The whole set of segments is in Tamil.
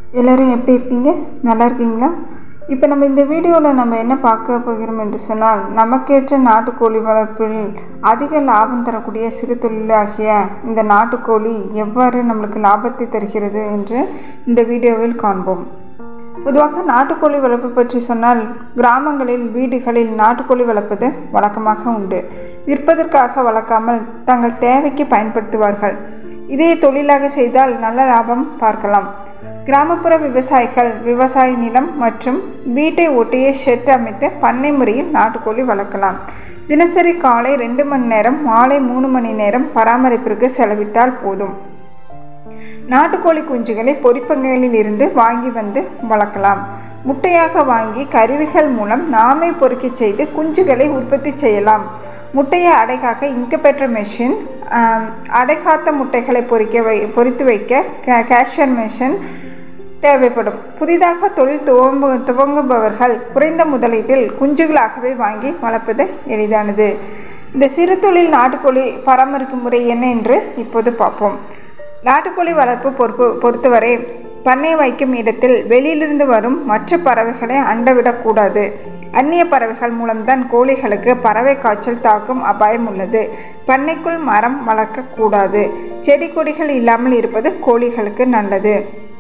எல்லோரும் எப்படி இருக்கீங்க நல்லா இருக்கீங்களா இப்போ நம்ம இந்த வீடியோவில் நம்ம என்ன பார்க்க போகிறோம் என்று சொன்னால் நமக்கேற்ற நாட்டுக்கோழி வளர்ப்பில் அதிக லாபம் தரக்கூடிய சிறு தொழிலாகிய இந்த நாட்டுக்கோழி எவ்வாறு நம்மளுக்கு லாபத்தை தருகிறது என்று இந்த வீடியோவில் காண்போம் பொதுவாக நாட்டுக்கோழி வளர்ப்பு பற்றி சொன்னால் கிராமங்களில் வீடுகளில் நாட்டுக்கோழி வளர்ப்பது வழக்கமாக உண்டு விற்பதற்காக வளர்க்காமல் தங்கள் தேவைக்கு பயன்படுத்துவார்கள் இதே தொழிலாக செய்தால் நல்ல லாபம் பார்க்கலாம் கிராமப்புற விவசாயிகள் விவசாய நிலம் மற்றும் வீட்டை ஒட்டிய ஷெட் அமைத்து பண்ணை முறையில் நாட்டுக்கோழி வளர்க்கலாம் தினசரி காலை ரெண்டு மணி நேரம் மாலை மூணு மணி நேரம் பராமரிப்பிற்கு செலவிட்டால் போதும் நாட்டுக்கோழி குஞ்சுகளை பொறிப்பங்களில் இருந்து வாங்கி வந்து வளர்க்கலாம் முட்டையாக வாங்கி கருவிகள் மூலம் நாமே பொறுக்கி செய்து குஞ்சுகளை உற்பத்தி செய்யலாம் முட்டையை அடைகாக்க இன்குபேட்டர் மெஷின் அடைகாத்த முட்டைகளை பொறிக்க வை பொறித்து வைக்க கே கேஷர் மெஷின் தேவைப்படும் புதிதாக தொழில் துவங்கு துவங்குபவர்கள் குறைந்த முதலீட்டில் குஞ்சுகளாகவே வாங்கி வளர்ப்பது எளிதானது இந்த சிறு தொழில் நாட்டுக்கோழி பராமரிக்கும் முறை என்ன என்று இப்போது பார்ப்போம் நாட்டுக்கோழி வளர்ப்பு பொறுப்பு பொறுத்தவரை பண்ணை வைக்கும் இடத்தில் வெளியிலிருந்து வரும் மற்ற பறவைகளை அண்டவிடக்கூடாது அந்நிய பறவைகள் மூலம்தான் கோழிகளுக்கு பறவை காய்ச்சல் தாக்கும் அபாயம் உள்ளது பண்ணைக்குள் மரம் வளர்க்கக்கூடாது செடி கொடிகள் இல்லாமல் இருப்பது கோழிகளுக்கு நல்லது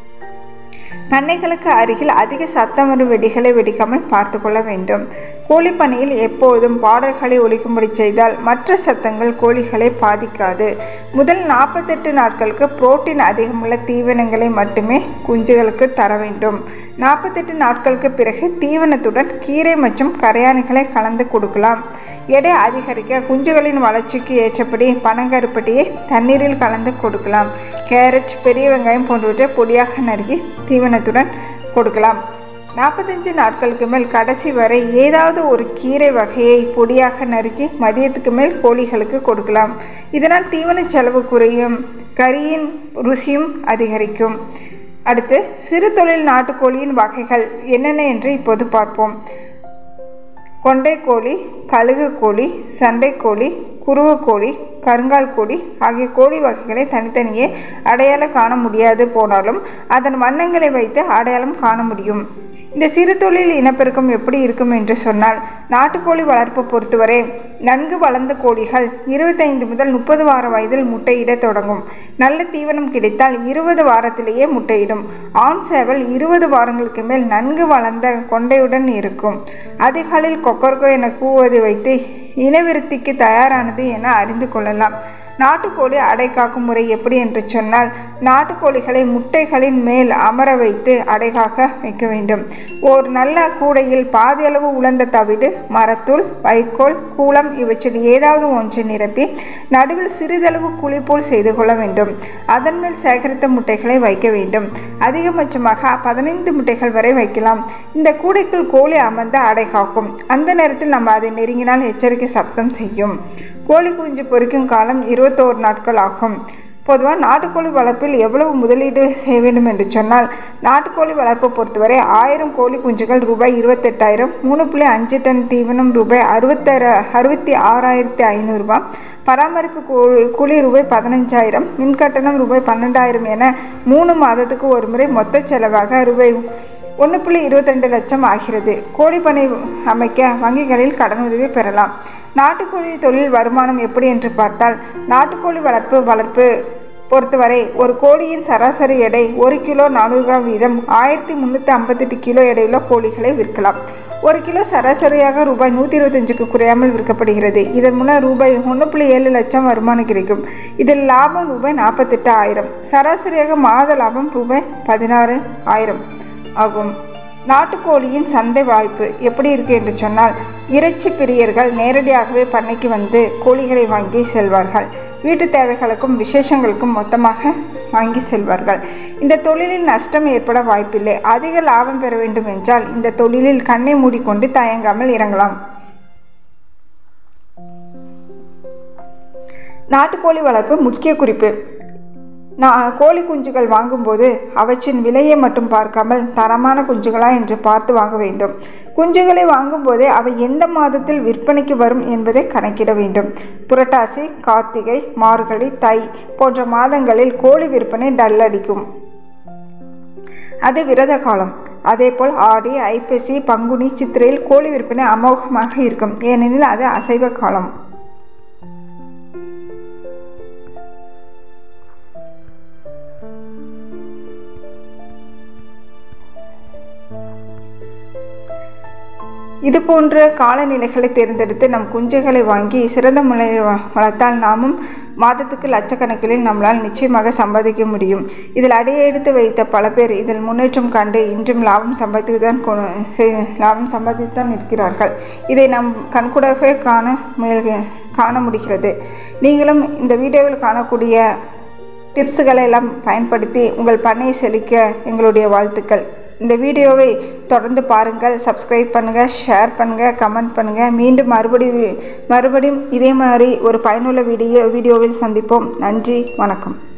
பண்ணைகளுக்கு அருகில் அதிக சத்தம் வரும் வெடிகளை வெடிக்காமல் பார்த்து கொள்ள வேண்டும் கோழி பண்ணையில் எப்போதும் பாடல்களை ஒழிக்கும்படி செய்தால் மற்ற சத்தங்கள் கோழிகளை பாதிக்காது முதல் நாற்பத்தெட்டு நாட்களுக்கு புரோட்டீன் அதிகமுள்ள தீவனங்களை மட்டுமே குஞ்சுகளுக்கு தர வேண்டும் நாற்பத்தெட்டு நாட்களுக்கு பிறகு தீவனத்துடன் கீரை மற்றும் கரையாணிகளை கலந்து கொடுக்கலாம் எடை அதிகரிக்க குஞ்சுகளின் வளர்ச்சிக்கு ஏற்றபடி பனங்கருப்பட்டியை தண்ணீரில் கலந்து கொடுக்கலாம் கேரட் பெரிய வெங்காயம் போன்றவற்றை பொடியாக நறுக்கி தீவனத்துடன் கொடுக்கலாம் நாற்பத்தஞ்சு நாட்களுக்கு மேல் கடைசி வரை ஏதாவது ஒரு கீரை வகையை பொடியாக நறுக்கி மதியத்துக்கு மேல் கோழிகளுக்கு கொடுக்கலாம் இதனால் தீவன செலவு குறையும் கறியின் ருசியும் அதிகரிக்கும் அடுத்து சிறு தொழில் நாட்டுக்கோழியின் வகைகள் என்னென்ன என்று இப்போது பார்ப்போம் கொண்டை கோழி கழுகு கோழி சண்டைக்கோழி குருவக்கோழி கருங்கால் கோழி ஆகிய கோழி வகைகளை தனித்தனியே அடையாளம் காண முடியாது போனாலும் அதன் வண்ணங்களை வைத்து அடையாளம் காண முடியும் இந்த சிறு தொழில் இனப்பெருக்கம் எப்படி இருக்கும் என்று சொன்னால் நாட்டுக்கோழி வளர்ப்பு பொறுத்தவரை நன்கு வளர்ந்த கோழிகள் இருபத்தைந்து முதல் முப்பது வார வயதில் முட்டையிட தொடங்கும் நல்ல தீவனம் கிடைத்தால் இருபது வாரத்திலேயே முட்டையிடும் ஆண் சேவல் இருபது வாரங்களுக்கு மேல் நன்கு வளர்ந்த கொண்டையுடன் இருக்கும் அதிகாலில் கொக்கர்கோ என கூவுவதை வைத்து இனவிருத்திக்கு தயாரானது என அறிந்து கொள்ளலாம் நாட்டுக்கோழி அடை காக்கும் முறை எப்படி என்று சொன்னால் நாட்டுக்கோழிகளை முட்டைகளின் மேல் அமர வைத்து அடைகாக்க வைக்க வேண்டும் ஒரு நல்ல கூடையில் பாதியளவு உலர்ந்த தவிடு மரத்தூள் வைக்கோல் கூலம் இவற்றில் ஏதாவது ஒன்றை நிரப்பி நடுவில் சிறிதளவு குழி போல் செய்து கொள்ள வேண்டும் அதன் மேல் சேகரித்த முட்டைகளை வைக்க வேண்டும் அதிகபட்சமாக பதினைந்து முட்டைகள் வரை வைக்கலாம் இந்த கூடைக்குள் கோழி அமர்ந்து அடை காக்கும் அந்த நேரத்தில் நம்ம அதை நெருங்கினால் எச்சரிக்கை சப்தம் செய்யும் கோழி குஞ்சு பொறிக்கும் காலம் இருபத்தோரு நாட்கள் ஆகும் பொதுவாக நாட்டுக்கோழி வளர்ப்பில் எவ்வளவு முதலீடு செய்ய வேண்டும் என்று சொன்னால் நாட்டுக்கோழி வளர்ப்பை பொறுத்தவரை ஆயிரம் கோழி குஞ்சுகள் ரூபாய் இருபத்தெட்டாயிரம் மூணு புள்ளி அஞ்சு டன் தீவனம் ரூபாய் அறுபத்தாறு அறுபத்தி ஆறாயிரத்தி ஐநூறுரூபா பராமரிப்பு கூலி கூலி ரூபாய் பதினஞ்சாயிரம் மின்கட்டணம் ரூபாய் பன்னெண்டாயிரம் என மூணு மாதத்துக்கு ஒரு முறை மொத்த செலவாக ரூபாய் ஒன்று புள்ளி இருபத்திரெண்டு லட்சம் ஆகிறது கோழிப்பனை அமைக்க வங்கிகளில் கடனுதவி பெறலாம் நாட்டுக்கோழி தொழில் வருமானம் எப்படி என்று பார்த்தால் நாட்டுக்கோழி வளர்ப்பு வளர்ப்பு பொறுத்தவரை ஒரு கோழியின் சராசரி எடை ஒரு கிலோ நானூறு கிராம் வீதம் ஆயிரத்தி முந்நூற்றி ஐம்பத்தெட்டு கிலோ எடையுள்ள கோழிகளை விற்கலாம் ஒரு கிலோ சராசரியாக ரூபாய் நூற்றி இருபத்தஞ்சுக்கு குறையாமல் விற்கப்படுகிறது இதன் மூலம் ரூபாய் ஒன்று புள்ளி ஏழு லட்சம் வருமானம் கிடைக்கும் இதில் லாபம் ரூபாய் நாற்பத்தெட்டு ஆயிரம் சராசரியாக மாத லாபம் ரூபாய் பதினாறு ஆயிரம் ஆகும் நாட்டுக்கோழியின் சந்தை வாய்ப்பு எப்படி இருக்குது என்று சொன்னால் இறைச்சி பிரியர்கள் நேரடியாகவே பண்ணைக்கு வந்து கோழிகளை வாங்கி செல்வார்கள் வீட்டு தேவைகளுக்கும் விசேஷங்களுக்கும் மொத்தமாக வாங்கி செல்வார்கள் இந்த தொழிலில் நஷ்டம் ஏற்பட வாய்ப்பில்லை அதிக லாபம் பெற வேண்டும் என்றால் இந்த தொழிலில் கண்ணை மூடிக்கொண்டு தயங்காமல் இறங்கலாம் நாட்டுக்கோழி வளர்ப்பு முக்கிய குறிப்பு நான் கோழி குஞ்சுகள் வாங்கும்போது அவற்றின் விலையை மட்டும் பார்க்காமல் தரமான குஞ்சுகளா என்று பார்த்து வாங்க வேண்டும் குஞ்சுகளை வாங்கும்போதே அவை எந்த மாதத்தில் விற்பனைக்கு வரும் என்பதை கணக்கிட வேண்டும் புரட்டாசி கார்த்திகை மார்கழி தை போன்ற மாதங்களில் கோழி விற்பனை டல் அடிக்கும் அது விரத காலம் அதேபோல் ஆடி ஐப்பசி பங்குனி சித்திரையில் கோழி விற்பனை அமோகமாக இருக்கும் ஏனெனில் அது அசைவ காலம் இது போன்ற காலநிலைகளை தேர்ந்தெடுத்து நம் குஞ்சுகளை வாங்கி சிறந்த முறையில் வ- வளர்த்தால் நாமும் மாதத்துக்கு லட்சக்கணக்கில் நம்மளால் நிச்சயமாக சம்பாதிக்க முடியும் இதில் அடியெடுத்து வைத்த பல பேர் இதில் முன்னேற்றம் கண்டு இன்றும் லாபம் சம்பாதித்து தான் கொ- செய்- லாபம் சம்பாதித்து தான் இருக்கிறார்கள் இதை நம் கண்கூடாகவே காண முயல்க காண முடிகிறது நீங்களும் இந்த வீடியோவில் காணக்கூடிய டிப்ஸுகளை எல்லாம் பயன்படுத்தி உங்கள் பண்ணையை செழிக்க எங்களுடைய வாழ்த்துக்கள் இந்த வீடியோவை தொடர்ந்து பாருங்கள் சப்ஸ்கிரைப் பண்ணுங்கள் ஷேர் பண்ணுங்கள் கமெண்ட் பண்ணுங்கள் மீண்டும் மறுபடியும் மறுபடியும் இதே மாதிரி ஒரு பயனுள்ள வீடியோ வீடியோவில் சந்திப்போம் நன்றி வணக்கம்